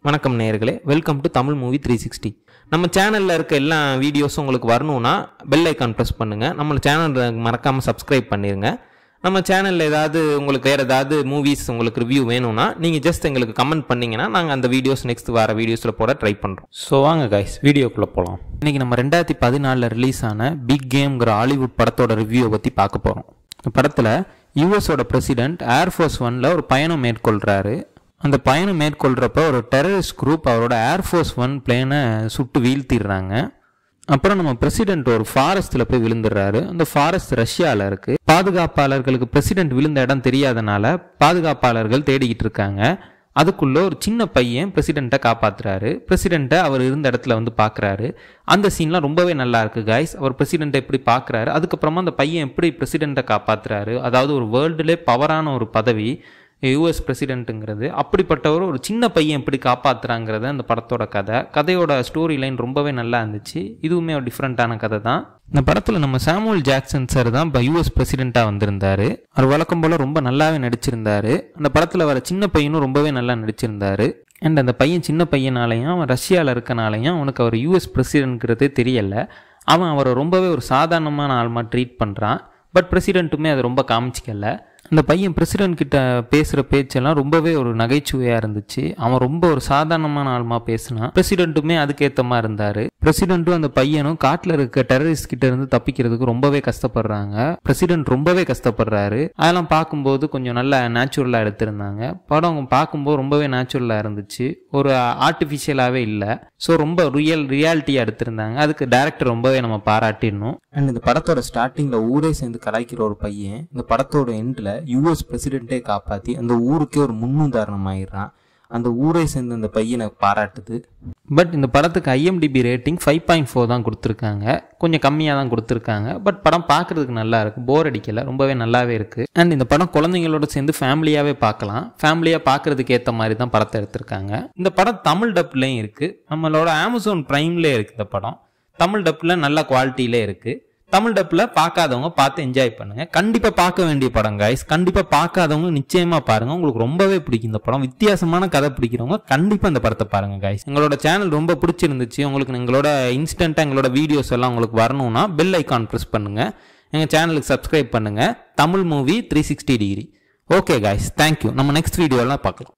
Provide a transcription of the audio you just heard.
வணக்கம் நேயர்களே welcome to Tamil movie three sixty நம்ம சேனலில் இருக்க எல்லா வீடியோஸும் உங்களுக்கு வரணும்னா பெல் ஐக்கான் ப்ரெஸ் பண்ணுங்கள் நம்ம சேனல் மறக்காமல் சப்ஸ்கிரைப் பண்ணிடுங்க நம்ம சேனலில் ஏதாவது உங்களுக்கு வேறு ஏதாவது மூவிஸ் உங்களுக்கு ரிவ்யூ வேணும்னா நீங்கள் ஜஸ்ட் எங்களுக்கு கமெண்ட் பண்ணீங்கன்னா நாங்கள் அந்த வீடியோஸ் நெக்ஸ்ட் வர வீடியோஸில் போட ட்ரை பண்ணுறோம் ஸோ வாங்க கைஸ் வீடியோக்குள்ளே போகலாம் இன்றைக்கி நம்ம ரெண்டாயிரத்தி பதினாலில் ரிலீஸ் ஆன பிக் கேம்ங்கிற ஹாலிவுட் படத்தோட ரிவ்யூவை பற்றி பார்க்க போகிறோம் இந்த படத்தில் யூஎஸோட பிரசிடென்ட் ஏர்ஃபோர்ஸ் ஒனில் ஒரு பயணம் மேற்கொள்கிறாரு அந்த பயணம் மேற்கொள்கிறப்ப ஒரு டெரரிஸ்ட் குரூப் அவரோட ஏர்ஃபோர்ஸ் ஒன் பிளேனை சுட்டு வீழ்த்திடுறாங்க அப்புறம் நம்ம பிரசிடென்ட் ஒரு ஃபாரஸ்ட்டில் போய் விழுந்துடுறாரு அந்த ஃபாரஸ்ட் ரஷ்யாவில் இருக்கு பாதுகாப்பாளர்களுக்கு பிரசிடென்ட் விழுந்த இடம் தெரியாதனால பாதுகாப்பாளர்கள் தேடிக்கிட்டு இருக்காங்க அதுக்குள்ள ஒரு சின்ன பையன் பிரசிடெண்ட்டை காப்பாத்துறாரு பிரசிடெண்ட்டை அவர் இருந்த இடத்துல வந்து பார்க்குறாரு அந்த சீன்லாம் ரொம்பவே நல்லா இருக்கு காய்ஸ் அவர் பிரசிடெண்ட்டை எப்படி பார்க்குறாரு அதுக்கப்புறமா அந்த பையன் எப்படி பிரசிடெண்ட்டை காப்பாத்துறாரு அதாவது ஒரு வேர்ல்டுலே பவரான ஒரு பதவி யூஎஸ் பிரசிடென்ட்டுங்கிறது அப்படிப்பட்டவர் ஒரு சின்ன பையன் எப்படி காப்பாத்துறாங்கிறது அந்த படத்தோட கதை கதையோட ஸ்டோரி லைன் ரொம்பவே நல்லா இருந்துச்சு இதுவுமே ஒரு டிஃப்ரெண்ட்டான கதை தான் இந்த படத்தில் நம்ம சாமுவல் ஜாக்சன் சார் தான் இப்போ யூஎஸ் பிரசிடெண்ட்டாக வந்திருந்தாரு அவர் வழக்கம் போல் ரொம்ப நல்லாவே நடிச்சிருந்தாரு அந்த படத்தில் வர சின்ன பையனும் ரொம்பவே நல்லா நடிச்சிருந்தாரு அண்ட் அந்த பையன் சின்ன பையனாலையும் அவன் ரஷ்யாவில் இருக்கனாலையும் அவனுக்கு அவர் யூஎஸ் பிரசிடென்ட்ங்கிறதே தெரியலை அவன் அவரை ரொம்பவே ஒரு சாதாரணமான ஆள்மா ட்ரீட் பண்ணுறான் பட் பிரசிடென்ட்டுமே அதை ரொம்ப காமிச்சிக்கல அந்த பையன் பிரசிடென்ட் கிட்ட பேசுகிற பேச்செல்லாம் ரொம்பவே ஒரு நகைச்சுவையாக இருந்துச்சு அவன் ரொம்ப ஒரு சாதாரணமான ஆள்மா பேசினான் பிரசிடென்ட்டுமே அதுக்கேற்ற மாதிரி இருந்தார் பிரசிடென்ட்டும் அந்த பையனும் காட்டில் இருக்க டெரரிஸ்ட் கிட்ட இருந்து தப்பிக்கிறதுக்கு ரொம்பவே கஷ்டப்படுறாங்க பிரசிடென்ட் ரொம்பவே கஷ்டப்படுறாரு அதெல்லாம் பார்க்கும்போது கொஞ்சம் நல்லா நேச்சுரலாக எடுத்திருந்தாங்க படம் பார்க்கும்போது ரொம்பவே நேச்சுரலாக இருந்துச்சு ஒரு ஆர்டிஃபிஷியலாகவே இல்லை ஸோ ரொம்ப ரியல் ரியாலிட்டியாக எடுத்திருந்தாங்க அதுக்கு டேரக்டர் ரொம்பவே நம்ம பாராட்டிடணும் அண்ட் இந்த படத்தோட ஸ்டார்டிங்ல ஊரே சேர்ந்து கலாய்க்கிற ஒரு பையன் இந்த படத்தோட எண்ட்ல யூஎஸ் பிரசிடென்ட்டே காப்பாத்தி அந்த ஊருக்கே ஒரு முன்னுதாரணம் ஆயிடுறான் அந்த ஊரே சேர்ந்து அந்த பையனை பாராட்டுது பட் இந்த படத்துக்கு IMDb rating five point four தான் கொடுத்துருக்காங்க கொஞ்சம் கம்மியாக தான் கொடுத்துருக்காங்க பட் படம் பார்க்குறதுக்கு நல்லா இருக்குது போர் அடிக்கல ரொம்பவே நல்லாவே இருக்குது அண்ட் இந்த படம் குழந்தைங்களோட சேர்ந்து ஃபேமிலியாகவே பார்க்கலாம் ஃபேமிலியாக பார்க்குறதுக்கு ஏற்ற மாதிரி தான் படத்தை எடுத்திருக்காங்க இந்த படம் தமிழ் டப்லேயும் இருக்குது நம்மளோட அமேசான் ப்ரைம்லேயே இருக்குது இந்த படம் தமிழ் டப்பில் நல்ல குவாலிட்டியிலே இருக்குது தமிழ் டப்பில் பார்க்காதவங்க பார்த்து என்ஜாய் பண்ணுங்க கண்டிப்பாக பார்க்க வேண்டிய படம் கைஸ் கண்டிப்பாக பார்க்காதவங்க நிச்சயமாக பாருங்க உங்களுக்கு ரொம்பவே பிடிக்கும் இந்த படம் வித்தியாசமான கதை பிடிக்கிறவங்க கண்டிப்பாக இந்த படத்தை பாருங்க கைஸ் எங்களோட சேனல் ரொம்ப பிடிச்சிருந்துச்சு உங்களுக்கு எங்களோட இன்ஸ்டண்ட்டாக எங்களோட வீடியோஸ் எல்லாம் உங்களுக்கு வரணும்னா பெல் ஐக்கான் ப்ரெஸ் பண்ணுங்க எங்கள் சேனலுக்கு சப்ஸ்கிரைப் பண்ணுங்க Tamil movie three sixty degree okay guys thank you நம்ம நெக்ஸ்ட் வீடியோலாம் பார்க்கலாம்